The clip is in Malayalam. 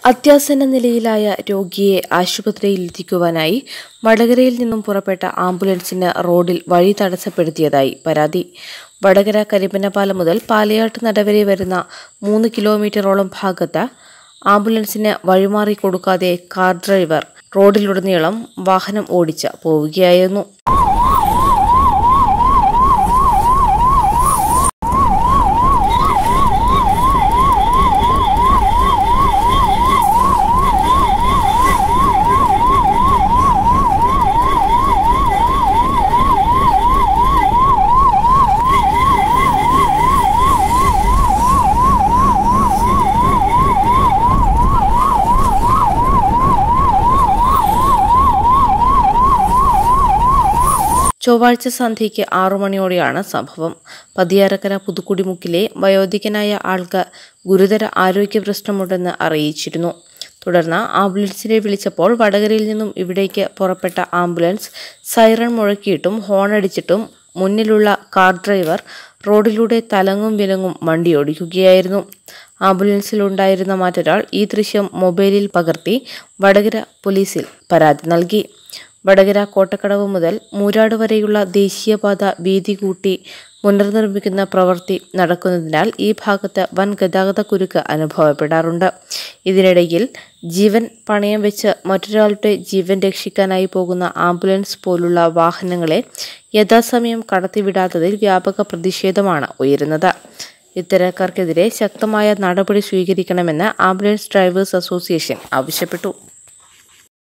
അത്യാസന്ന നിലയിലായ രോഗിയെ ആശുപത്രിയിൽ എത്തിക്കുവാനായി വടകരയിൽ നിന്നും പുറപ്പെട്ട ആംബുലൻസിന് റോഡിൽ വഴി തടസ്സപ്പെടുത്തിയതായി പരാതി വടകര കരിമ്പനപാലം മുതൽ പാലയാട്ട് നടവരെ വരുന്ന മൂന്ന് കിലോമീറ്ററോളം ഭാഗത്ത് ആംബുലൻസിന് വഴിമാറി കൊടുക്കാതെ കാർ ഡ്രൈവർ റോഡിലുടനീളം വാഹനം ഓടിച്ച് പോവുകയായിരുന്നു ചൊവ്വാഴ്ച സന്ധ്യയ്ക്ക് ആറു മണിയോടെയാണ് സംഭവം പതിയാരക്കര പുതുക്കുടിമുക്കിലെ വയോധികനായ ആൾക്ക് ഗുരുതര ആരോഗ്യ പ്രശ്നമുണ്ടെന്ന് അറിയിച്ചിരുന്നു തുടർന്ന് ആംബുലൻസിനെ വിളിച്ചപ്പോൾ വടകരയിൽ നിന്നും ഇവിടേക്ക് പുറപ്പെട്ട ആംബുലൻസ് സൈറൺ മുഴക്കിയിട്ടും ഹോണടിച്ചിട്ടും മുന്നിലുള്ള കാർ ഡ്രൈവർ റോഡിലൂടെ തലങ്ങും വിലങ്ങും വണ്ടിയോടിക്കുകയായിരുന്നു ആംബുലൻസിലുണ്ടായിരുന്ന മറ്റൊരാൾ ഈ ദൃശ്യം മൊബൈലിൽ പകർത്തി വടകര പോലീസിൽ പരാതി നൽകി വടകര കോട്ടക്കടവ് മുതൽ മൂരാട് വരെയുള്ള ദേശീയപാത വീതി കൂട്ടി പുനർനിർമ്മിക്കുന്ന പ്രവൃത്തി നടക്കുന്നതിനാൽ ഈ ഭാഗത്ത് വൻ ഗതാഗത കുരുക്ക് അനുഭവപ്പെടാറുണ്ട് ഇതിനിടയിൽ ജീവൻ പണയം വെച്ച് മറ്റൊരാളുടെ ജീവൻ രക്ഷിക്കാനായി പോകുന്ന ആംബുലൻസ് പോലുള്ള വാഹനങ്ങളെ യഥാസമയം കടത്തിവിടാത്തതിൽ വ്യാപക പ്രതിഷേധമാണ് ഉയരുന്നത് ഇത്തരക്കാർക്കെതിരെ ശക്തമായ നടപടി സ്വീകരിക്കണമെന്ന് ആംബുലൻസ് ഡ്രൈവേഴ്സ് അസോസിയേഷൻ ആവശ്യപ്പെട്ടു